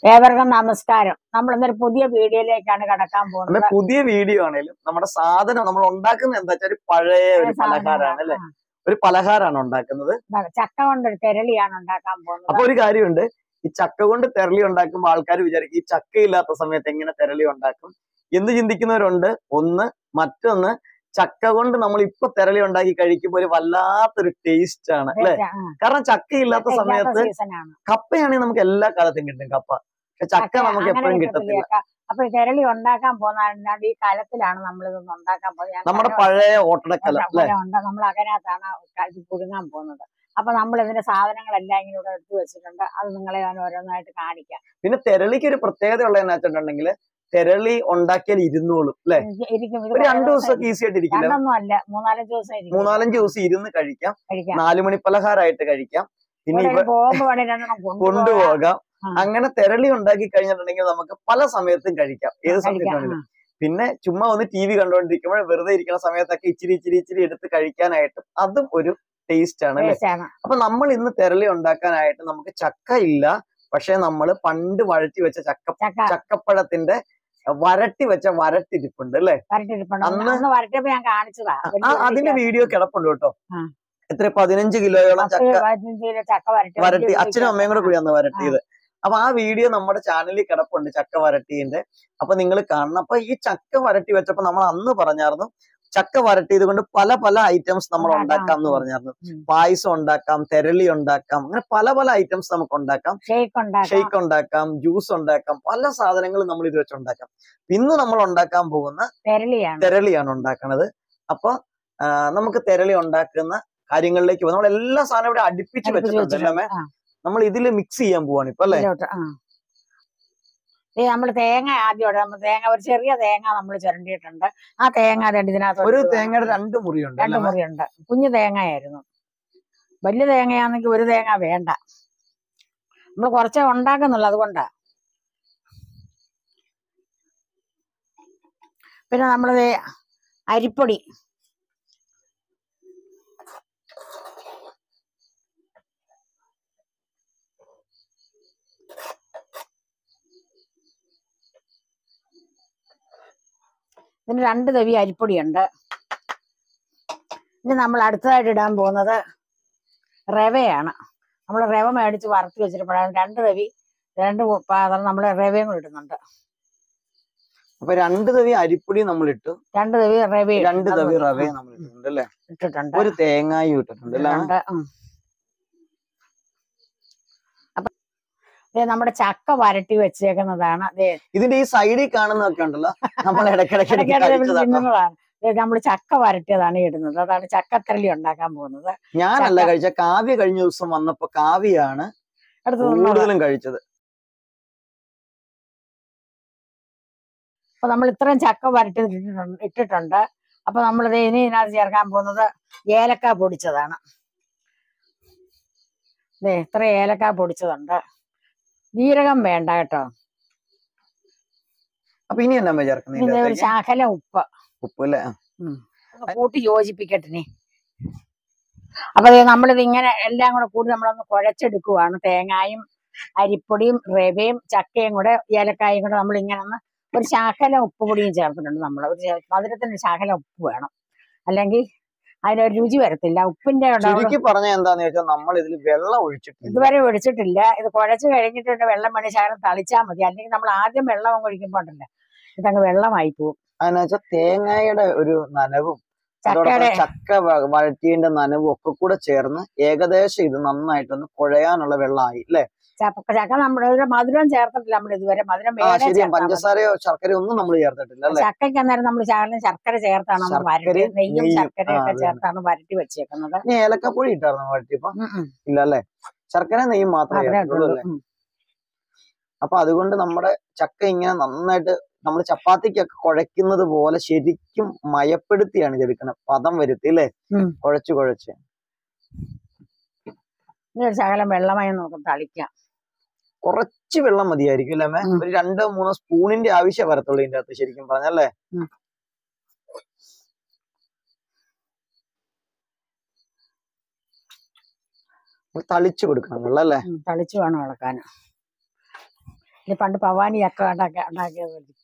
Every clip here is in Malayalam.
ഏവർക്കും നമസ്കാരം നമ്മൾ ഇന്നൊരു പുതിയ വീഡിയോയിലേക്കാണ് കടക്കാൻ നമ്മുടെ പോകുന്നത് പുതിയ വീഡിയോ ആണേലും നമ്മുടെ സാധനം നമ്മൾ ഉണ്ടാക്കുന്നത് എന്താ വെച്ചാൽ ഒരു പഴയ ഒരു പലഹാരമാണ് അല്ലെ ആ, ഒരു പലഹാരമാണ് ഉണ്ടാക്കുന്നത് ദാ ചക്ക കൊണ്ടൊരു തെരളിയാണ് ഉണ്ടാക്കാൻ പോകുന്നത് അപ്പൊ ഒരു കാര്യമുണ്ട് ഈ ചക്ക കൊണ്ട് തെരളി ഉണ്ടാക്കുമ്പോൾ ആൾക്കാർ വിചാരിക്കും ഈ ചക്ക ഇല്ലാത്ത സമയത്ത് എങ്ങനെ തെരളി ഉണ്ടാക്കും എന്ന് ചിന്തിക്കുന്നവരുണ്ട് ഒന്ന് മറ്റൊന്ന് ചക്ക കൊണ്ട് നമ്മൾ ഇപ്പൊ തെരളി ഉണ്ടാക്കി കഴിക്കുമ്പോൾ ഒരു വല്ലാത്തൊരു ടേസ്റ്റ് ആണ് അല്ലെ ആ, കാരണം ചക്ക ഇല്ലാത്ത ഇല്ലാത്ത സമയത്ത് സീസണാണ് കപ്പയാണെങ്കിൽ നമുക്ക് എല്ലാ കാലത്തും കിട്ടും കപ്പ പക്ഷെ ചക്ക നമുക്ക് അങ്ങനെ എപ്പോഴും കിട്ടത്തില്ല കിട്ടത്തില്ല ചക്ക. അപ്പൊ ഈ തെരളി ഉണ്ടാക്കാൻ പോകുന്നതിനാണ്ട് ഈ കാലത്തിലാണ് നമ്മൾ ഇതൊന്ന് ഉണ്ടാക്കാൻ പോകുന്നത് ഞാൻ നമ്മുടെ കഴിഞ്ഞ പഴയ ഓട്ടടക്കല ദിവസം അല്ലെ ഇവിടെ ഉണ്ട് നമ്മൾ അതിനകത്താണ് ഇത് പുഴുങ്ങാൻ പോകുന്നത് അപ്പൊ നമ്മൾ ഇതിന്റെ സാധനങ്ങളെല്ലാം ഇങ്ങനെ ഇവിടെ എടുത്തു വെച്ചിട്ടുണ്ട് അത് നിങ്ങളെ ഞാൻ ഓരോന്നായിട്ട് കാണിക്കാം പിന്നെ തെരളിക്ക് ഒരു പ്രത്യേകത ഉള്ള എന്നാ വെച്ചിട്ടുണ്ടെങ്കിൽ തെരളി ഉണ്ടാക്കിയാൽ ഇരുന്നോളും അല്ലെ ഇരിക്കും- ഇരിക്കും ഇത് ഒരു കുറേ രണ്ടു ദിവസം ദിവസമൊക്കെ ഈസി ആയിട്ട് ഇരിക്കില്ല രണ്ടൊന്നും അല്ല മൂന്നാലഞ്ച് ദിവസം ഇരിക്കും മൂന്നാലഞ്ച് ദിവസം ഇരുന്ന് കഴിക്കാം കഴിക്കാം നാലുമണി പലഹാരമായിട്ട് കഴിക്കാം പിന്നെ ഇവിടെ ഇവ ഒരു ബോംബ് വേണേ രണ്ടെണ്ണം കൊണ്ടുപോകാം കൊണ്ടുപോകാം ആ. അങ്ങനെ തെരളി ഉണ്ടാക്കി കഴിഞ്ഞിട്ടുണ്ടെങ്കിൽ നമുക്ക് പല സമയത്തും കഴിക്കാം ഏത് സമയത്ത് കഴിക്കാം വേണമെങ്കിലും പിന്നെ ചുമ്മാ ഒന്ന് ടി വി കണ്ടുകൊണ്ടിരിക്കുമ്പോൾ വെറുതെ ഇരിക്കുന്ന സമയത്തൊക്കെ ഇച്ചിരി ഇച്ചിരി ഇച്ചിരി എടുത്ത് കഴിക്കാനായിട്ടും അതും ഒരു ടേസ്റ്റ് ആണ് അല്ലെ ടേസ്റ്റ് ആണ് അപ്പൊ നമ്മൾ ഇന്ന് തെരളി ഉണ്ടാക്കാനായിട്ട് നമുക്ക് ചക്ക ഇല്ല പക്ഷെ നമ്മൾ പണ്ട് വഴറ്റി വെച്ച ചക്ക ചക്ക ചക്കപ്പഴത്തിന്റെ വരട്ടി വെച്ച വരട്ടിരിപ്പുണ്ട് അല്ലെ വരട്ടിരിപ്പുണ്ട് അന്ന് അന്ന് വരട്ടിയപ്പോ ഞാൻ കാണിച്ചതാ വലിയ ആ അതിന്റെ വലിയ വീഡിയോ കിടപ്പുണ്ട് കേട്ടോ ആ. എത്ര പതിനഞ്ച് കിലോയോളം പത്ത് ചക്ക പതിനഞ്ച് കിലോ ചക്ക വരട്ടി വരട്ടി വലിയ അച്ഛനും അമ്മയും കൂടെ ആ. കൂടി അന്ന് വരട്ടിയത് അപ്പൊ ആ വീഡിയോ നമ്മുടെ ചാനലിൽ കിടപ്പുണ്ട് ചക്ക വരട്ടിന്റെ അപ്പൊ നിങ്ങൾ കാണണം അപ്പൊ ഈ ചക്ക വരട്ടി വെച്ചപ്പോ നമ്മൾ അന്ന് പറഞ്ഞായിരുന്നു ചക്ക വരട്ടിയത് കൊണ്ട് പല പല ഐറ്റംസ് നമ്മൾ ഉണ്ടാക്കാം. ഉണ്ടാക്കാം എന്ന് പറഞ്ഞായിരുന്നു ഉം. പായസം ഉണ്ടാക്കാം തെരളി ഉണ്ടാക്കാം അങ്ങനെ പല പല ഐറ്റംസ് നമുക്ക് ഉണ്ടാക്കാം ഷേക്ക് ഉണ്ടാക്കാം ഷെയ്ക്ക് ഉണ്ടാക്കാം ജ്യൂസ് ഉണ്ടാക്കാം പല സാധനങ്ങളും നമ്മൾ ഇത് വെച്ച് ഉണ്ടാക്കാം ഇന്ന് നമ്മൾ ഉണ്ടാക്കാൻ പോകുന്ന തെരളിയാണ് തെരളിയാണ് ഉണ്ടാക്കുന്നത് അപ്പൊ ആ, നമുക്ക് തെരളി ഉണ്ടാക്കുന്ന കാര്യങ്ങളിലേക്ക് പോകും നമ്മൾ എല്ലാ സാധനവും ഇവിടെ അടുപ്പിച്ച് അടുപ്പിച്ച് വെച്ചിട്ടുണ്ട് അല്ലേ വെച്ചിട്ടുണ്ട്. ആ, നമ്മൾ ഇതിൽ മിക്സ് ചെയ്യാൻ പോവാണ് ഇപ്പൊ അല്ലെ ഇതിലോട്ട്, ആ. ഇത് നമ്മൾ തേങ്ങ ആദ്യം ഇടാം. നമ്മൾ തേങ്ങ ഒരു ചെറിയ തേങ്ങ നമ്മൾ ചിരണ്ടിയിട്ടുണ്ട് ആ തേങ്ങ രണ്ട് ഇതിനകത്ത് ഒരു ഒഴിച്ച് തേങ്ങയുടെ രണ്ട് മുറിയുണ്ട് രണ്ട് അല്ലേ? മുറിയുണ്ട് കുഞ്ഞു തേങ്ങയായിരുന്നു വലിയ തേങ്ങയാണെങ്കിൽ ഒരു തേങ്ങ വേണ്ട നമ്മൾ കുറച്ചേ ഉണ്ടാക്കുന്നുള്ളൂ അതുകൊണ്ടാ പിന്നെ നമ്മളത് അരിപ്പൊടി ഇതിന് രണ്ട് തവി അരിപ്പൊടിയുണ്ട് ഇനി നമ്മൾ അടുത്തതായിട്ട് ഇടാൻ പോകുന്നത് റവയാണ് നമ്മൾ റവ മേടിച്ച് വറുത്ത് വെച്ചിട്ടുമ്പോഴാണ് രണ്ട് തവി രണ്ട് പാത്രം നമ്മൾ റവയും കൂടി ഇടുന്നുണ്ട് അപ്പൊ രണ്ട് തവി അരിപ്പൊടി നമ്മൾ ഇട്ടു രണ്ട് തവി റവ രണ്ട് തവി റവയും നമ്മൾ ഇട്ടിട്ടുണ്ട് അല്ലെ ഇട്ടിട്ടുണ്ട് ഒരു തേങ്ങായും ഇട്ടിട്ടുണ്ട് അല്ലേ ഇട്ടിട്ടുണ്ട്. ഉം. അപ്പൊ ദേ നമ്മുടെ ചക്ക വരട്ടി വെച്ചേക്കുന്നതാണ് ദേ ഇതിന്റെ ഈ സൈഡിൽ കാണുന്നതൊക്കെ ഉണ്ടല്ലോ നമ്മൾ ഇടയ്ക്കിടയ്ക്ക് എടുത്ത് ഇടയ്ക്കിടയ്ക്ക് കഴിച്ചതാട്ടോ. തിന്നുന്നതാണ് നമ്മൾ ചക്ക വരട്ടിയതാണ് ഈ ഇടുന്നത് അതാണ് ചക്കത്തരലി ഉണ്ടാക്കാൻ പോകുന്നത് ഞാനല്ല ചക്ക. കഴിച്ച കാവ്യ കഴിഞ്ഞ ദിവസം വന്നപ്പോ കാവ്യാണ് അടുത്ത് നിന്നോളാം. കൂടുതലും കഴിച്ചത് അപ്പൊ നമ്മൾ ഇത്രയും ചക്ക വരട്ടി ഇട്ടിട്ടുണ്ട് ഇട്ടിട്ടുണ്ട് അപ്പൊ നമ്മൾ ഇനി ഇതിനകത്ത് ചേർക്കാൻ പോകുന്നത് ഏലക്ക പൊടിച്ചതാണ് ദേ ഇത്ര ഏലക്ക പൊടിച്ചതുണ്ട് ജീരകം വേണ്ട കേട്ടോ അപ്പൊ ഇനി എന്നാ ഇനി ദേ ഒരു ചേർക്കുന്നത് ശാഖല ഉപ്പ് ഉപ്പ് അല്ലേ ഒന്ന് കൂട്ടി യോജിപ്പിക്കട്ടെ ഇനി അപ്പൊ ദേ നമ്മളിത് ഇങ്ങനെ എല്ലാം കൂടെ കൂടി നമ്മളൊന്ന് കുഴച്ചെടുക്കുവാണ് തേങ്ങായും അരിപ്പൊടിയും റവയും ചക്കയും കൂടെ ഏലക്കായും കൂടെ നമ്മൾ ഇങ്ങനെ ഒന്ന് ഒരു ശാഖല ഉപ്പ് പൊടിയും ചേർത്തിട്ടുണ്ട് നമ്മൾ ഒരു ശ- മധുരത്തിന് ശാഖല ഉപ്പ് വേണം അല്ലെങ്കിൽ അതിനൊരു രുചി വരത്തില്ല ഉപ്പിന്റെ ഉണ്ടാവും ചുരുക്കി പറഞ്ഞ എന്താന്ന് ചോദിച്ചാൽ നമ്മൾ ഇതിൽ വെള്ളം ഒഴിച്ചിട്ടില്ല ഇതുവരെ ഒഴിച്ചിട്ടില്ല ഇത് കുഴച്ച് കഴിഞ്ഞിട്ടുണ്ട് വെള്ളം വേണി ശകലം തളിച്ചാൽ മതി അല്ലെങ്കിൽ നമ്മൾ ആദ്യം വെള്ളം അങ്ങ് ഒഴിക്കുമ്പോണ്ടല്ലേ ഇതങ്ങ് വെള്ളമായി പോകും അതെന്ന് വെച്ചാൽ തേങ്ങയുടെ ഒരു നനവും ചക്കയുടെ അതോടൊപ്പം ചക്ക വ- വഴറ്റിയതിന്റെ നനവും ഒക്കെ കൂടെ ചേർന്ന് ഏകദേശം ഇത് നന്നായിട്ടൊന്ന് കുഴയാനുള്ള വെള്ളമായി അല്ലെ ചക്ക ചക്ക നമ്മുടെ ഒരു മധുരം ചേർത്തിട്ടില്ല നമ്മൾ ഇതുവരെ മധുരം ആ വേറെ ശരിയാ ചേർത്താൽ മതി. പഞ്ചസാരയോ ശർക്കരയോ ഒന്നും നമ്മൾ ചേർത്തിട്ടില്ല അല്ലെ ചക്കയ്ക്ക് അന്നേരം നമ്മൾ ശകലം ശർക്കര ചേർത്താണ് നമ്മൾ വരട്ടി ശർക്കരയും നെയ്യും നെയ്യും. ശർക്കരയും ആ, ഒക്കെ അത് ചേർത്താണ് വരട്ടി വെച്ചേക്കുന്നത് ഇനി ഏലക്കപ്പൊടി ഇട്ടായിരുന്നു വഴറ്റിയപ്പോ ഉം ഉം. ഇല്ല അല്ലെ ശർക്കര നെയ്യും മാത്രമേ മധുരം ചേർത്തുള്ളൂ ഇട്ടുള്ളൂ. അല്ലെ ഉം. അപ്പൊ അതുകൊണ്ട് നമ്മുടെ ചക്ക ഇങ്ങനെ നന്നായിട്ട് നമ്മൾ ചപ്പാത്തിക്കൊക്കെ കുഴയ്ക്കുന്നത് പോലെ ശരിക്കും മയപ്പെടുത്തിയാണ് ഇതെടുക്കുന്നത് പദം വരുത്തി അല്ലേ ഉം. കുഴച്ച് കുഴച്ച് ഇനി ഒരു ശകലം വെള്ളമായി നമുക്ക് തളിക്കാം കുറച്ച് വെള്ളം മതിയായിരിക്കും അല്ലേ അമ്മേ? ഉം. ഒരു രണ്ടോ മൂന്നോ സ്പൂണിന്റെ ആവശ്യം വരത്തുള്ളൂ ഇതിന്റെ അകത്ത് ശരിക്കും പറഞ്ഞല്ലേ ഉം. തളിച്ചു കൊടുക്കണം വെള്ളം അല്ലേ ഉം, തളിച്ച് വേണം ഇളക്കാൻ ഇത് പണ്ട് ഭവാനിയൊക്കെ ഉണ്ടാക്കി ഉണ്ടാക്കിയത് മതി.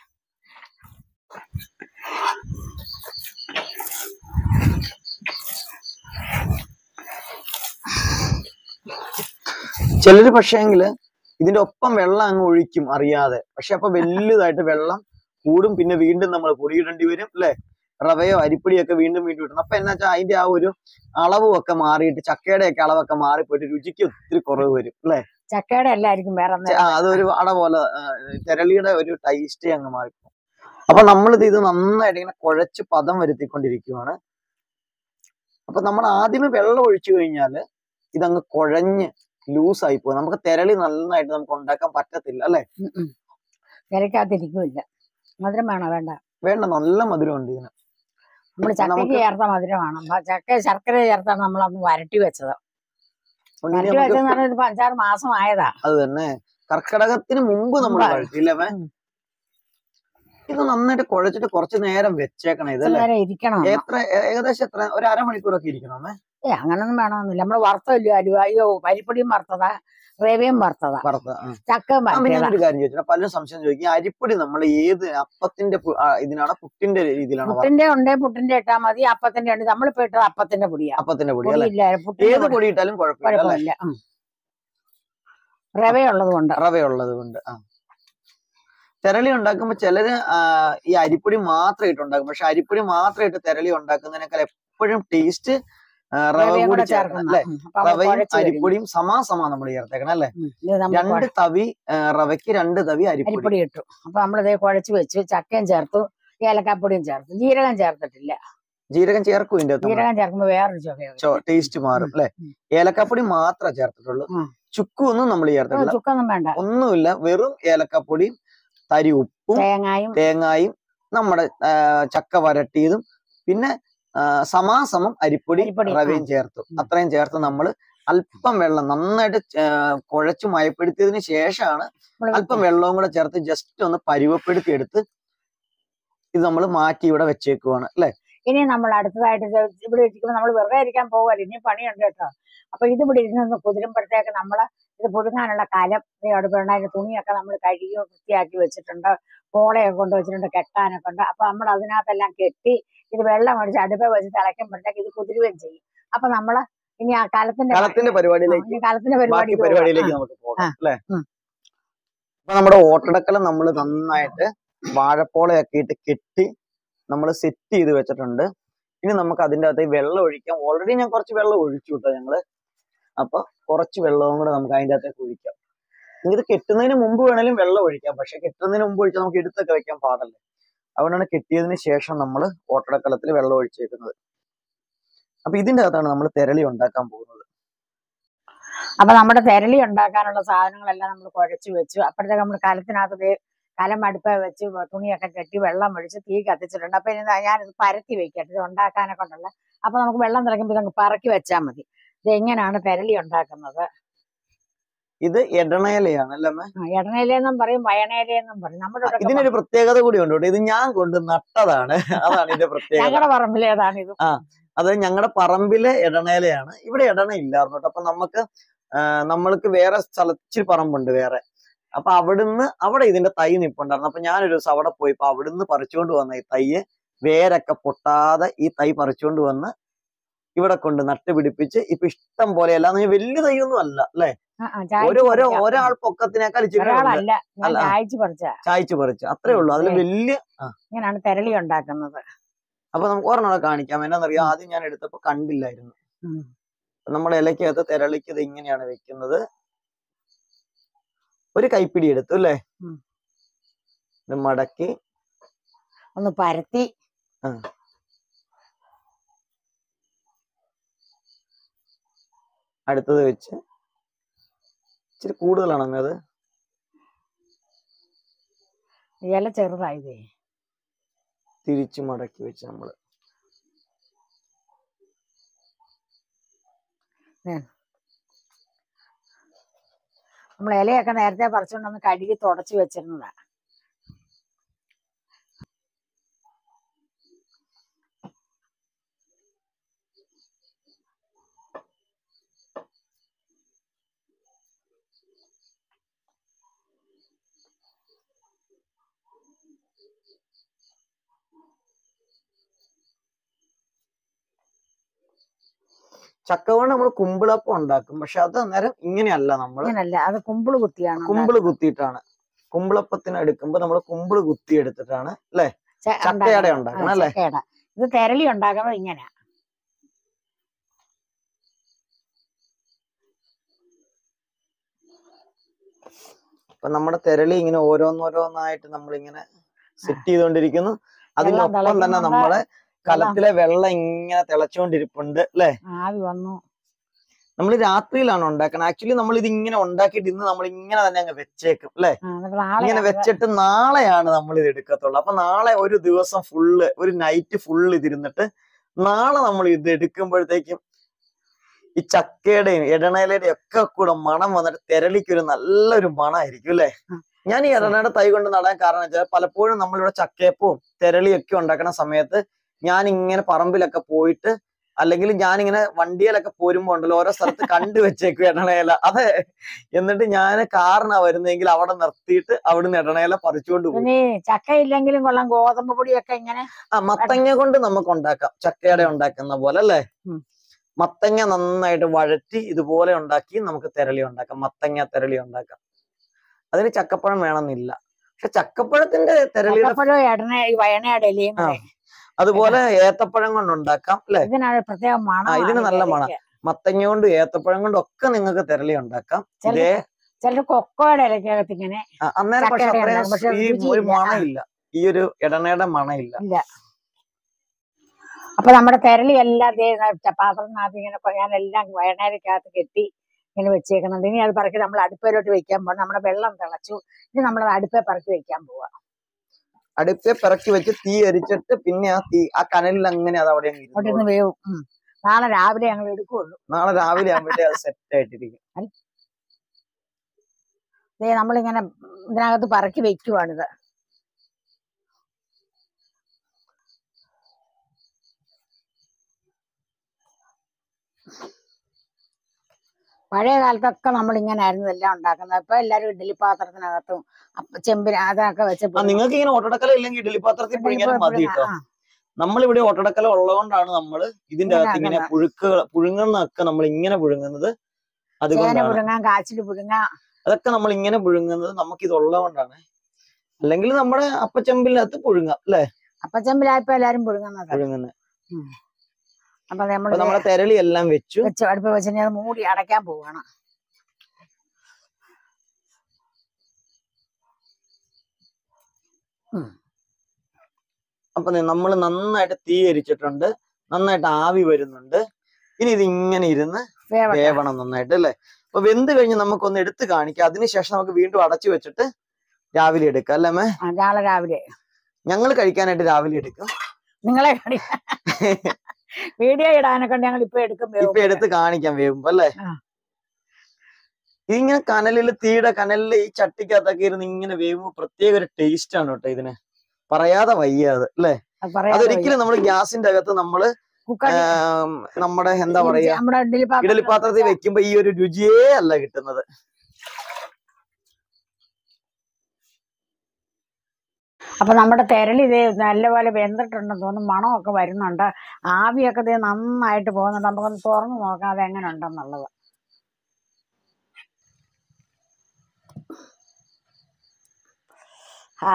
ചിലര് പക്ഷേങ്കില് ഇതിന്റെ ഒപ്പം വെള്ളം അങ്ങ് ഒഴിക്കും അറിയാതെ പക്ഷെ അപ്പൊ വലുതായിട്ട് വെള്ളം കൂടും പിന്നെ വീണ്ടും നമ്മൾ പൊടിയിടേണ്ടി വരും അല്ലെ റവയോ അരിപ്പൊടിയോ ഒക്കെ വീണ്ടും വീണ്ടും ഇടണം അപ്പൊ എന്നാ വെച്ചാൽ അതിന്റെ ആ ഒരു അളവും ഒക്കെ മാറിയിട്ട് ചക്കയുടെ ഒക്കെ അളവൊക്കെ മാറിപ്പോയിട്ട് രുചിക്ക് ഒത്തിരി കുറവ് വരും അല്ലെ ചക്കയുടെ എല്ലായിരിക്കും വേറെ ചെ- ആ, അതൊരു അട പോലെ ആ, തെരളിയുടെ ഒരു ടേസ്റ്റ് അങ്ങ് മാറിപ്പോ അപ്പൊ നമ്മളിത് ഇത് നന്നായിട്ട് ഇങ്ങനെ കുഴച്ച് പദം വരുത്തിക്കൊണ്ടിരിക്കുവാണ് അപ്പൊ നമ്മൾ ആദ്യമേ വെള്ളം ഒഴിച്ചു കഴിഞ്ഞാല് ഇതങ്ങ് കുഴഞ്ഞ് ലൂസ് ആയി പോകും നമുക്ക് തെരളി നന്നായിട്ട് നമുക്ക് ഉണ്ടാക്കാൻ പറ്റത്തില്ല അല്ലെ നിലയ്ക്കകത്തിരിക്കില്ല മധുരം വേണോ വേണ്ട വേണ്ട നല്ല മധുരം ഉണ്ട് ഇതിന് നമ്മൾ ചക്കയ്ക്ക് നമുക്ക് ചേർത്ത മധുരമാണ് അപ്പൊ ചക്ക ശർക്കര ചേർത്താണ് നമ്മളന്ന് വരട്ടി വെച്ചത് അതുകൊണ്ട് ഇനി വരട്ടി നമുക്ക് വെച്ചെന്ന് പറഞ്ഞാൽ ഇപ്പൊ അഞ്ചാറ് മാസം ആയതാ അത് തന്നെ കർക്കിടകത്തിന് മുമ്പ് നമ്മൾ മുമ്പാ. കഴിച്ചില്ലേ മേ? ഉം. ഇത് നന്നായിട്ട് കുഴച്ചിട്ട് കുറച്ച് നേരം വെച്ചേക്കണം ഇച്ചിരി ഇതല്ലേ നേരം ഇരിക്കണം എത്ര ഏ- ഏകദേശം എത്ര ഒരു അരമണിക്കൂറൊക്കെ ഇരിക്കണം മേ? ഏ അങ്ങനൊന്നും വേണമെന്നില്ല നമ്മൾ വറുത്തല്ലോ അലുവ അയ്യോ പരിപ്പൊടിയും വറുത്തതാ റവയും വറുത്തതാ വറുത്ത ആ. ചക്ക ആ, പിന്നെ വറുത്തതാ ഞാനൊരു കാര്യം ചോദിച്ചു പലരും സംശയം ചോദിക്കും ഈ അരിപ്പൊടി നമ്മൾ ഏത് അപ്പത്തിന്റെ പു- ആ, ഇതിനാണോ പുട്ടിന്റെ രീതിയിലാണോ വറുത്തത്? പുട്ടിന്റെ ഉണ്ടേ പുട്ടിന്റെ ഇട്ടാ മതി അപ്പത്തിന്റെ ഉണ്ട് നമ്മളിപ്പോ ഇട്ടത് അപ്പത്തിന്റെ പൊടിയാ അപ്പത്തിന്റെ പൊടി അല്ലെ പൊടിയില്ല പുട്ടിന്റെ ഏത് പൊടി പൊടി ഇട്ടാലും കുഴപ്പമില്ല അല്ലെ കുഴപ്പമില്ല ഉം. റവയുള്ളത് കൊണ്ട് റവയുള്ളത് കൊണ്ട് ആ തെരളി ഉണ്ടാക്കുമ്പോ ചിലര് ആ, ഈ അരിപ്പൊടി മാത്രം ഇട്ടുണ്ടാക്കും പക്ഷെ അരിപ്പൊടി മാത്രം ഇട്ട് തെരളി ഉണ്ടാക്കുന്നതിനേക്കാൾ എപ്പോഴും ടേസ്റ്റ് റവ റവയും കൂടി കൂടെ ചേർക്കണം ചേർക്കുന്ന അല്ലെ ഉം. അപ്പൊ നമ്മള് റവയും കുഴച്ച് കഴിഞ്ഞു. അരിപ്പൊടിയും സമാസമാ നമ്മൾ ചേർത്തേക്കണം അല്ലെ ഉം. ഇത് നമ്മൾ രണ്ട് തവി ആ, റവയ്ക്ക് രണ്ട് തവി അരിപ്പൊടി അരിപ്പൊടി ഇട്ടു അപ്പൊ നമ്മളിതേ കുഴച്ച് വെച്ച് ചക്കയും ചേർത്തു ഏലക്കാപ്പൊടിയും ചേർത്തു ജീരകം ചേർത്തിട്ടില്ല ജീരകം ചേർക്കും ഇതിന്റെ അകത്ത് ജീരകം ചേർക്കുമ്പോ വേറൊരു ചൊവയാണ് ടേസ്റ്റ് മാറും അല്ലെ ഉം. ഏലക്കാപ്പൊടി മാത്രമേ ചേർത്തിട്ടുള്ളൂ ഉം. ചുക്കും ഒന്നും നമ്മൾ ചേർത്തിട്ടില്ല ചുക്കൊന്നും വേണ്ട ഒന്നുമില്ല വെറും ഏലക്കാപ്പൊടിയും തരി ഉപ്പും തേങ്ങായും തേങ്ങായും നമ്മുടെ ആ, ചക്ക വരട്ടിയതും പിന്നെ ആ, സമാസമം അരിപ്പൊടി അരിപ്പൊടി, റവയും ചേർത്തു ഉം. അത്രയും ചേർത്ത് നമ്മൾ അല്പം വെള്ളം നന്നായിട്ട് ആ, കുഴച്ച് മയപ്പെടുത്തിയതിന് ശേഷമാണ് നമ്മള് അല്പം വെള്ളവും കൂടെ ചേർത്ത് ജസ്റ്റ് ഒന്ന് പരുവപ്പെടുത്തി എടുത്ത് ഇത് നമ്മൾ മാറ്റി ഇവിടെ വെച്ചേക്കുവാണ് അല്ലെ ഇനി നമ്മൾ അടുത്തതായിട്ട് ഇത് ഇവിടെ ഇരിക്കുമ്പോൾ നമ്മൾ വെറുതെ ഇരിക്കാൻ പോകല്ല ഇനി പണിയുണ്ട് കേട്ടോ അപ്പൊ ഇത് ഇവിടെ ഇരുന്ന് കുതിരുമ്പോഴത്തേക്ക് നമ്മള് ഇത് പുഴുങ്ങാനുള്ള കലം ഈ അടുപ്പുണ്ട് അതിന്റെ തുണിയൊക്കെ നമ്മൾ കഴുകി വൃത്തിയാക്കി വെച്ചിട്ടുണ്ട് പോളയൊക്കെ കൊണ്ട് വെച്ചിട്ടുണ്ട് കെട്ടാനൊക്കെ ഉണ്ട് അപ്പൊ നമ്മൾ അതിനകത്തെല്ലാം കെട്ടി ഇത് വെള്ളം ഒഴിച്ച് അടുപ്പ വെച്ച് തിളയ്ക്കുമ്പോഴത്തേക്ക് ഇത് കുതിരുകയും ചെയ്യും അപ്പൊ നമ്മള് ഇനി ആ കലത്തിന്റെ കലത്തിന്റെ ആ, പരിപാടിയിലേക്ക് ഇനി കലത്തിന്റെ പരിപാടി ബാക്കി ഇത് പോകാം. പരിപാടിയിലേക്ക് ആ, നമുക്ക് പോകാം ആ, അല്ലെ ഉം. അപ്പൊ നമ്മുടെ ഓട്ടടക്കലം നമ്മൾ നന്നായിട്ട് വാഴപ്പോളയൊക്കെ ഇട്ട് കെട്ടി നമ്മൾ സെറ്റ് ചെയ്ത് വെച്ചിട്ടുണ്ട് ഇനി നമുക്ക് അതിന്റെ അകത്ത് വെള്ളം ഒഴിക്കാം ഓൾറെഡി ഞാൻ കുറച്ച് വെള്ളം ഒഴിച്ചു കേട്ടോ ഞങ്ങള് അപ്പൊ കുറച്ച് വെള്ളവും കൂടെ നമുക്ക് അതിന്റെ അകത്തേക്ക് ഒഴിക്കാം ഇനി ഇത് കെട്ടുന്നതിന് മുമ്പ് വേണേലും വെള്ളം ഒഴിക്കാം പക്ഷെ കെട്ടുന്നതിന് മുമ്പ് ഒഴിച്ചാൽ നമുക്ക് എടുത്തൊക്കെ വെക്കാൻ പാടല്ലേ അതുകൊണ്ടാണ് കെട്ടിയതിന് ശേഷം നമ്മൾ ഓട്ടടക്കലത്തിൽ വെള്ളം ഒഴിച്ചേക്കുന്നത് അപ്പൊ ഇതിന്റെ അകത്താണ് നമ്മൾ തെരളി ഉണ്ടാക്കാൻ പോകുന്നത് അപ്പൊ നമ്മുടെ തെരളി ഉണ്ടാക്കാനുള്ള സാധനങ്ങളെല്ലാം നമ്മൾ കുഴച്ച് വെച്ചു അപ്പോഴത്തേക്ക് നമ്മൾ കലത്തിനകത്ത് ദേ കലം അടുപ്പ വെച്ച് തുണിയൊക്കെ കെട്ടി വെള്ളം ഒഴിച്ച് തീ കത്തിച്ചിട്ടുണ്ട് അപ്പൊ ഇനി ദാ ഞാനിത് പരത്തി വെക്കട്ടെ ഇത് ഉണ്ടാക്കാനൊക്കെ ഉണ്ടല്ലോ അപ്പൊ നമുക്ക് വെള്ളം തിളയ്ക്കുമ്പോൾ ഇതങ്ങ് പറക്കി വെച്ചാൽ മതി ഇത് എങ്ങനെയാണ് തെരളി ഉണ്ടാക്കുന്നത് ഇത് എടണയിലയാണ് അല്ലേ അമ്മേ? ആ, എടനയിലെന്നും പറയും വയണയിലെന്നും പറയും നമ്മുടെ ഇവിടെ ഇതിനൊരു പ്രത്യേകത കൂടി ഉണ്ട് കേട്ടോ ഇത് ഞാൻ കൊണ്ട് നട്ടതാണ് അതാണ് ഇതിന്റെ പ്രത്യേകത ഞങ്ങളുടെ പറമ്പിലേതാണ് ഇത് അത് ഞങ്ങളുടെ പറമ്പിലെ എടണയിലയാണ് ഇവിടെ എടണ ഇല്ലായിരുന്നു കേട്ടോ അപ്പൊ നമുക്ക് ആ, നമ്മൾക്ക് വേറെ സ്ഥല ഇച്ചിരി പറമ്പുണ്ട് വേറെ അപ്പൊ അവിടുന്ന് അവിടെ ഇതിന്റെ തൈ നിപ്പുണ്ടായിരുന്നു അപ്പൊ ഞാനൊരു ദിവസം അവിടെ പോയപ്പോ അവിടുന്ന് പറിച്ചുകൊണ്ട് വന്ന ഈ തൈയെ വേരൊക്കെ പൊട്ടാതെ ഈ തൈ പറിച്ചുകൊണ്ട് വന്ന് ഇവിടെ കൊണ്ട് നട്ട് പിടിപ്പിച്ച് ഇപ്പൊ ഇഷ്ടം പോലെ അല്ലാന്ന് വലിയ തൈയൊന്നും അല്ല അല്ലെ ആ, ആ, ചായച്ച് ഒരു ഓരോ പറിക്കാം. ഒരാൾ പൊക്കത്തിനേക്കാൾ ഇച്ചിരി ഉണ്ട്. ഒരാളല്ല ഞാൻ അല്ല, ആ. ചായച്ച് പറിച്ച ചായച്ച് പറിച്ച് അത്രേ ഉള്ളൂ അതിൽ ഉം. വലിയ ഇങ്ങനെയാണ് തെരളി ഉണ്ടാക്കുന്നത് അപ്പൊ നമുക്ക് ഒരെണ്ണം കാണിക്കാം എന്നാന്നറിയാം ആദ്യം ഞാൻ എടുത്തപ്പോ കണ്ടില്ലായിരുന്നു ഉം. നമ്മുടെ ഇലക്കകത്ത് തിരളിക്ക് ഇത് ഇങ്ങനെയാണ് വെക്കുന്നത് ഒരു കൈപ്പിടി എടുത്തു അല്ലേ ഉം. ഇത് മടക്കി ഒന്ന് പരത്തി അടുത്തത് വെച്ച് ഇച്ചിരി കൂടുതലാണ് അമ്മ അത് ഇല ചെറുതായതേ തിരിച്ചു മടക്കി വെച്ച് നമ്മള് നമ്മൾ ഇലയൊക്കെ നേരത്തെ പറിച്ചുകൊണ്ട് ഒന്ന് കഴുകി തുടച്ചു വെച്ചിരുന്നതാ ചക്ക കൊണ്ട് നമ്മൾ കുമ്പിളപ്പം ഉണ്ടാക്കും പക്ഷെ അത് അന്നേരം ഇങ്ങനെയല്ല നമ്മൾ അങ്ങനല്ല അത് കുമ്പിള് കുത്തിയാണ് കുമ്പിള് കുത്തിയിട്ടാണ് കുമ്പിളപ്പത്തിന് എടുക്കുമ്പോ നമ്മൾ കുമ്പിള് കുത്തി എടുത്തിട്ടാണ് അല്ലെ ച- ചക്കയുടെ ഉണ്ടാക്കുന്നത്. ഉണ്ടാക്കണം ആ, അല്ലേ? ചക്കയുടെ ഇത് തെരളി ഉണ്ടാക്കുന്നത് ഇങ്ങനെ അപ്പൊ നമ്മുടെ തെരളി ഇങ്ങനെ ഓരോന്നോരോന്നായിട്ട് നമ്മൾ ഇങ്ങനെ സെറ്റ് ചെയ്തുകൊണ്ടിരിക്കുന്നു അതിനൊപ്പം തന്നെ തിളയ്ക്കുന്നുണ്ട്. നമ്മളെ കലത്തിലെ വെള്ളം ഇങ്ങനെ തിളച്ചുകൊണ്ടിരിപ്പുണ്ട് അല്ലെ ആവി വന്നു നമ്മൾ രാത്രിയിലാണ് ഉണ്ടാക്കണം ആക്ച്വലി നമ്മൾ ഇത് ഇങ്ങനെ ഉണ്ടാക്കിയിട്ട് ഇന്ന് നമ്മൾ ഇങ്ങനെ തന്നെ അങ്ങ് വെച്ചേക്കും അല്ലെ ആ, എന്നിട്ട് നാളെ ഇങ്ങനെ വെച്ചിട്ട് നാളെയാണ് നമ്മൾ ഇത് എടുക്കത്തുള്ളൂ അപ്പൊ നാളെ ഒരു ദിവസം ഫുള്ള് ഒരു നൈറ്റ് ഫുള്ള് ഇതിരുന്നിട്ട് നാളെ നമ്മൾ ഇത് എടുക്കുമ്പോഴത്തേക്കും ഈ ചക്കയുടെയും എടണയിലയുടെയും ഒക്കെ കൂടെ മണം വന്നിട്ട് തെരളിക്കൊരു നല്ലൊരു മണമായിരിക്കും അല്ലെ ഉം. ഞാൻ ഈ എടണയുടെ തൈ കൊണ്ട് നടാൻ കാരണം വെച്ചാൽ പലപ്പോഴും നമ്മളിവിടെ ചക്കയപ്പവും തെരളിയൊക്കെ ഉണ്ടാക്കുന്ന സമയത്ത് ഞാൻ ഇങ്ങനെ പറമ്പിലൊക്കെ പോയിട്ട് അല്ലെങ്കിൽ ഞാനിങ്ങനെ വണ്ടിയിലൊക്കെ പോരുമ്പോ ഉണ്ടല്ലോ ഓരോ സ്ഥലത്ത് കണ്ടു വെച്ചേക്കും എടണയില അതെ എന്നിട്ട് ഞാൻ കാറിനാ വരുന്നെങ്കിൽ അവിടെ നിർത്തിയിട്ട് അവിടുന്ന് എടണയില പറിച്ചുകൊണ്ട് പോകും പിന്നെ ഈ ചക്ക ഇല്ലെങ്കിലും കൊള്ളാം ഗോതമ്പ് പൊടിയൊക്കെ ഇങ്ങനെ ആ മത്തങ്ങ കൊണ്ട് നമുക്ക് ഉണ്ടാക്കാം ചക്കയുടെ ഉണ്ടാക്കുന്ന പോലെ അല്ലേ ഉം. മത്തങ്ങ നന്നായിട്ട് വഴറ്റി ഇതുപോലെ ഉണ്ടാക്കി നമുക്ക് തെരളി ഉണ്ടാക്കാം മത്തങ്ങ തെരളി ഉണ്ടാക്കാം അതിന് ചക്കപ്പഴം വേണമെന്നില്ല പക്ഷെ ചക്കപ്പഴത്തിന്റെ തെരളിയുടെ ചക്കപ്പഴം എടന ഈ വയനയുടെ ഇലയും കൂടെ. അതുപോലെ ഏത്തപ്പഴം കൊണ്ട് ഉണ്ടാക്കാം അല്ലെ ഇതിനാണ് പ്രത്യേക മണം ആ, ഇതിന് നല്ല മണം. മത്തങ്ങ കൊണ്ട് ഏത്തപ്പഴം കൊണ്ടും ഒക്കെ നിങ്ങൾക്ക് തെരളി ഉണ്ടാക്കാം ഇതേ ചിലർ കൊക്കോയുടെ ഇലക്കകത്ത് ഇങ്ങനെ ആ, അന്നേരം പക്ഷെ ചക്കയുടെ അത്രയും ഉണ്ടാക്കും. പക്ഷെ ഈ ഒരു രുചിയില്ല. മണമില്ല ഈ ഒരു ഇടനയുടെ മണമില്ല അപ്പൊ നമ്മുടെ തെരളി എല്ലാം ദേ ന- പാത്രത്തിനകത്ത് ഇങ്ങനെ കൊ- ഞാനെല്ലാം വയനാടിക്കകത്ത് കെട്ടി ഇങ്ങനെ വെച്ചേക്കുന്നുണ്ട് ഇനി അത് പറക്കി നമ്മൾ അടുപ്പിലോട്ട് വെക്കാൻ പോകണം നമ്മുടെ വെള്ളം തിളച്ചു ഇനി നമ്മൾ അടുപ്പേ പറക്കി വെക്കാൻ പോവാ അടുപ്പെ പിറക്കി വെച്ച് തീ എരിച്ചിട്ട് പിന്നെ ആ തീ ആ കനലിൽ അങ്ങനെ അത് അവിടെ അങ്ങ് അവിടെ ഇരുന്നോളും. നിന്ന് വേവും ഉം. നാളെ രാവിലെ ഞങ്ങൾ എടുക്കുള്ളൂ നാളെ രാവിലെ ആകുമ്പോഴേ അത് സെറ്റ് ആയിട്ടിരിക്കും ദേ നമ്മളിങ്ങനെ ഇതിനകത്ത് പറക്കി വെക്കുവാണിത് പഴയ കാലത്തൊക്കെ നമ്മൾ ഇങ്ങനെ ആയിരുന്നു എല്ലാം ഉണ്ടാക്കുന്നത് ഇപ്പൊ എല്ലാരും ഇഡ്ഡലി പാത്രത്തിനകത്തും അപ്പ- ചെമ്പിന് അതൊക്കെ വെച്ച് ആ നിങ്ങൾക്ക് ഇങ്ങനെ ഓട്ടടക്കല ഇല്ലെങ്കിൽ ഇഡലി പാത്രത്തിൽ പുഴുങ്ങിയാലും മതി കേട്ടോ നമ്മളിവിടെ ഓട്ടടക്കല ഉള്ളതുകൊണ്ടാണ് നമ്മൾ ഇതിന്റെ ഇങ്ങനെ അകത്ത് ഇങ്ങനെ ആക്കുന്നത്. പുഴുക്കുകൾ പുഴുങ്ങുന്നതൊക്കെ നമ്മൾ ഇങ്ങനെ പുഴുങ്ങുന്നത് ചേന അതുകൊണ്ടാണ് പുഴുങ്ങാം കാച്ചിൽ പുഴുങ്ങാം അതൊക്കെ നമ്മൾ ഇങ്ങനെ പുഴുങ്ങുന്നത് നമുക്ക് ഇത് ഉള്ളതുകൊണ്ടാണ് അല്ലെങ്കിൽ നമ്മുടെ അപ്പച്ചമ്പിനകത്ത് പുഴുങ്ങാം അല്ലെ അപ്പച്ചമ്പിലായപ്പോ എല്ലാരും പുഴുങ്ങുന്നത് പുഴുങ്ങുന്നത് അപ്പൊ നമ്മൾ അപ്പൊ നമ്മളെ തെരളി എല്ലാം വെച്ചു വെച്ച് അടുപ്പ് വെച്ച് ഇനി അത് മൂടി അടയ്ക്കാൻ പോവാണ് അപ്പൊ നമ്മൾ നന്നായിട്ട് തീ എരിച്ചിട്ടുണ്ട് നന്നായിട്ട് ആവി വരുന്നുണ്ട് ഇനി ഇത് ഇങ്ങനെ ഇരുന്ന് വേവട്ടെ. വേവണം നന്നായിട്ട് അല്ലെ അപ്പൊ വെന്ത് കഴിഞ്ഞ് നമുക്കൊന്ന് എടുത്ത് കാണിക്കാം അതിനുശേഷം നമുക്ക് വീണ്ടും അടച്ചു വെച്ചിട്ട് രാവിലെ എടുക്കാം അല്ലേ മേ ആ, നാളെ രാവിലെ ഞങ്ങൾ കഴിക്കാനായിട്ട് രാവിലെ എടുക്കും നിങ്ങളെ കടി വീഡിയോ ഇടാനൊക്കെ ഉണ്ട് ഞങ്ങൾ ഇപ്പൊ എടുക്കും വേവും. ഇപ്പൊ എടുത്ത് കാണിക്കാം വേവുമ്പോ അല്ലേ ആ. ഇതിങ്ങനെ കനലിൽ തീയുടെ കനലിൽ ഈ ചട്ടിക്കകത്തൊക്കെ ഇരുന്ന് ഇങ്ങനെ വേവുമ്പോ പ്രത്യേക ഒരു ടേസ്റ്റ് ആണ് കേട്ടോ ഇതിന് പറയാതെ വയ്യ അത് അല്ലെ അത് പറയാതെ അതൊരിക്കലും നമ്മൾ ഗ്യാസിന്റെ അകത്ത് നമ്മള് കുക്കറി ആം, നമ്മുടെ എന്താ പറയാ നമ്മുടെ ഇഡ്ഡലി പാത്രം ഇഡലി പാത്രത്തിൽ വെക്കുമ്പോ ഈ ഒരു രുചിയേ അല്ല കിട്ടുന്നത് അപ്പൊ നമ്മുടെ തെരളി ഇത് നല്ലപോലെ വെന്തിട്ടുണ്ടെന്ന് തോന്നുന്നു മണമൊക്കെ വരുന്നുണ്ട് ആവിയൊക്കെ ഇത് നന്നായിട്ട് പോകുന്നുണ്ട് നമുക്കൊന്ന് തുറന്നു നോക്കാം അത് എങ്ങനെ ഉണ്ടെന്നുള്ളത് ആ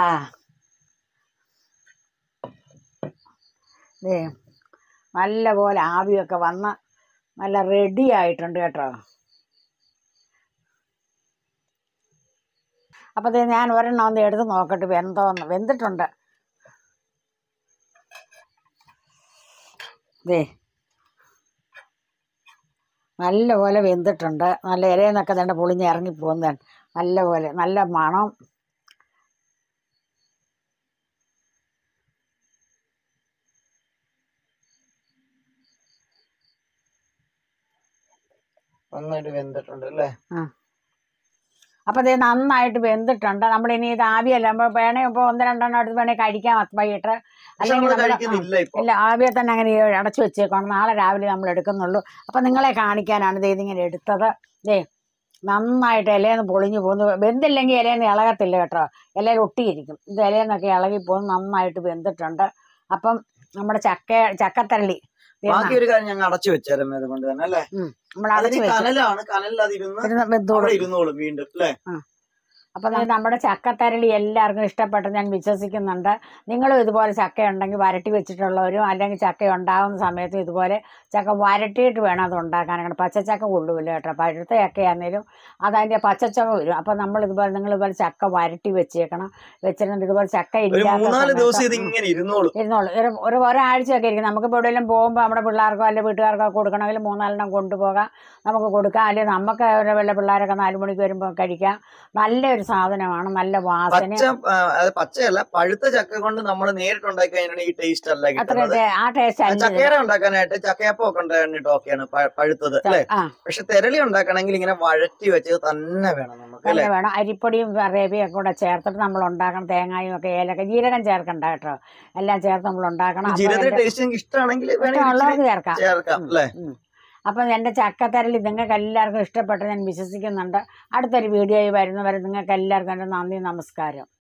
ദേ നല്ലപോലെ ആവിയൊക്കെ വന്ന് നല്ല റെഡി ആയിട്ടുണ്ട് കേട്ടോ അപ്പൊ ദേ ഞാൻ ഒരെണ്ണം ഒന്ന് എടുത്ത് നോക്കട്ടെ വെന്തോന്ന് വെന്തിട്ടുണ്ട് ദേ നല്ലപോലെ വെന്തിട്ടുണ്ട് നല്ല ഇലയെന്നൊക്കെ തന്നെ പൊളിഞ്ഞ് ഇറങ്ങി പോകുന്നതാണ് നല്ലപോലെ നല്ല മണം നന്നായിട്ട് വെന്തിട്ടുണ്ട് അല്ലേ അപ്പൊ ഇത് നന്നായിട്ട് വെന്തിട്ടുണ്ട് നമ്മൾ ഇനി ഇത് ആവിയല്ല നമ്മൾ വേണേ ഇപ്പൊ ഒന്ന് രണ്ടെണ്ണം എടുത്ത് വേണേ കഴിക്കാം വൈകിട്ട് പക്ഷെ അല്ലെങ്കിൽ നമ്മൾ നമ്മള് കഴിക്കുന്നില്ല ഇപ്പൊ ഇല്ല ആവിയെ തന്നെ അങ്ങനെ അടച്ചു വെച്ചേക്കണം നാളെ രാവിലെ നമ്മൾ എടുക്കുന്നുള്ളൂ അപ്പൊ നിങ്ങളെ കാണിക്കാനാണ് ഇത് ഇതിങ്ങനെ എടുത്തത് ദേ നന്നായിട്ട് ഇലയെന്ന് പൊളിഞ്ഞു പോകുന്നു വെന്തില്ലെങ്കിൽ ഇലയെന്ന് ഇളകത്തില്ല കേട്ടോ ഇലയിൽ ഒട്ടിയിരിക്കും ഇത് ഇലയെന്നൊക്കെ ഇളകി പോകുന്നു നന്നായിട്ട് വെന്തിട്ടുണ്ട് അപ്പം നമ്മുടെ ചക്ക ചക്കത്തരളി ബാക്കി ഒരു കാര്യം ഞങ്ങൾ അടച്ചു വെച്ചായിരുന്നു അതുകൊണ്ട് തന്നെ അല്ലെ നമ്മൾ അതിന് അടച്ചു വെച്ചു കനലാണ് കനലിൽ അത് ഇരുന്ന് ഇരുന്ന് വെന്തോളും. അവിടെ ഇരുന്നോളും വീണ്ടും അല്ലെ അപ്പൊ ദേ നമ്മുടെ ചക്കത്തരളി എല്ലാവർക്കും ഇഷ്ടപ്പെട്ടെന്ന് ഞാൻ വിശ്വസിക്കുന്നുണ്ട് നിങ്ങളും ഇതുപോലെ ചക്ക ഉണ്ടെങ്കിൽ വരട്ടി വെച്ചിട്ടുള്ളവരും അല്ലെങ്കിൽ ചക്ക ഉണ്ടാകുന്ന സമയത്തും ഇതുപോലെ ചക്ക വരട്ടിയിട്ട് വേണം അത് ഉണ്ടാക്കാനാണ് പച്ചച്ചക്ക കൊള്ളുമില്ല കേട്ടോ പഴുത്ത ചക്കയാണെങ്കിലും അതതിൻ്റെ പച്ചച്ചക്ക വരും അപ്പം നമ്മൾ ഇതുപോലെ നിങ്ങൾ ഇതുപോലെ ചക്ക വരട്ടി വെച്ചേക്കണം വെച്ചിരുന്നിട്ട് ഇതുപോലെ ചക്ക ഒരു ഇല്ലാത്ത മൂന്നാല് ദിവസം സമയത്ത് ഇത് ഇങ്ങനെ ഇരുന്നോളും ഇരുന്നോളൂ ഒരു ഒരു ഒരാഴ്ചയൊക്കെ ഇരിക്കും നമുക്കിപ്പോൾ എവിടെയെങ്കിലും പോകുമ്പോൾ നമ്മുടെ പിള്ളേർക്കോ അല്ലെങ്കിൽ വീട്ടുകാർക്കോ കൊടുക്കണമെങ്കിൽ മൂന്നാലെണ്ണം കൊണ്ടുപോകാം നമുക്ക് കൊടുക്കാം അല്ലെങ്കിൽ നമുക്ക് ഒരു വല്ല പിള്ളേരൊക്കെ നാല് മണിക്ക് വരുമ്പോൾ കഴിക്കാം നല്ലൊരു സാധനമാണ് നല്ല വാസന പച്ച ആ, അത് പച്ചയല്ല പഴുത്ത ചക്ക കൊണ്ട് നമ്മൾ നേരിട്ട് ഉണ്ടാക്കി കഴിഞ്ഞാൽ ഈ ടേസ്റ്റ് അല്ല അത്ര കിട്ടുന്നത് ടേ- ആ ടേസ്റ്റ് അല്ല ഇതിന്. ചക്കയുടെ ഉണ്ടാക്കാനായിട്ട് ചക്കയപ്പം ഒക്കെ ഉണ്ടാക്കാനായിട്ട് ഓക്കെയാണ് പ- പഴുത്തത് അല്ലെ ആ പക്ഷെ തെരളി ഉണ്ടാക്കണമെങ്കിൽ ഇങ്ങനെ വഴറ്റി വെച്ചത് തന്നെ വേണം നമുക്ക് അല്ലെ തന്നെ വേണം അരിപ്പൊടിയും റേബിയും ഒക്കെ കൂടെ ചേർത്തിട്ട് നമ്മൾ ഉണ്ടാക്കണം തേങ്ങായും ഒക്കെ ഏലക്ക ജീരകം ചേർക്കണ്ട കേട്ടോ എല്ലാം ചേർത്ത് നമ്മൾ ഉണ്ടാക്കണം അപ്പൊ ജീരകത്തിന്റെ എൻ്റെ ടേസ്റ്റ് നിങ്ങൾക്ക് ഇഷ്ടമാണെങ്കിൽ വേണമെങ്കിൽ ഇഷ്ടമുള്ളവർക്ക് ഇച്ചിരി ചേർക്കാം ചേർക്കാം അല്ലെ ഉം. അപ്പം എൻ്റെ ചക്കത്തരലി നിങ്ങൾക്ക് എല്ലാവർക്കും ഇഷ്ടപ്പെട്ടു ഞാൻ വിശ്വസിക്കുന്നുണ്ട് അടുത്തൊരു വീഡിയോയിൽ വരുന്നവരെ നിങ്ങൾക്ക് എല്ലാവർക്കും എൻ്റെ നന്ദി നമസ്കാരം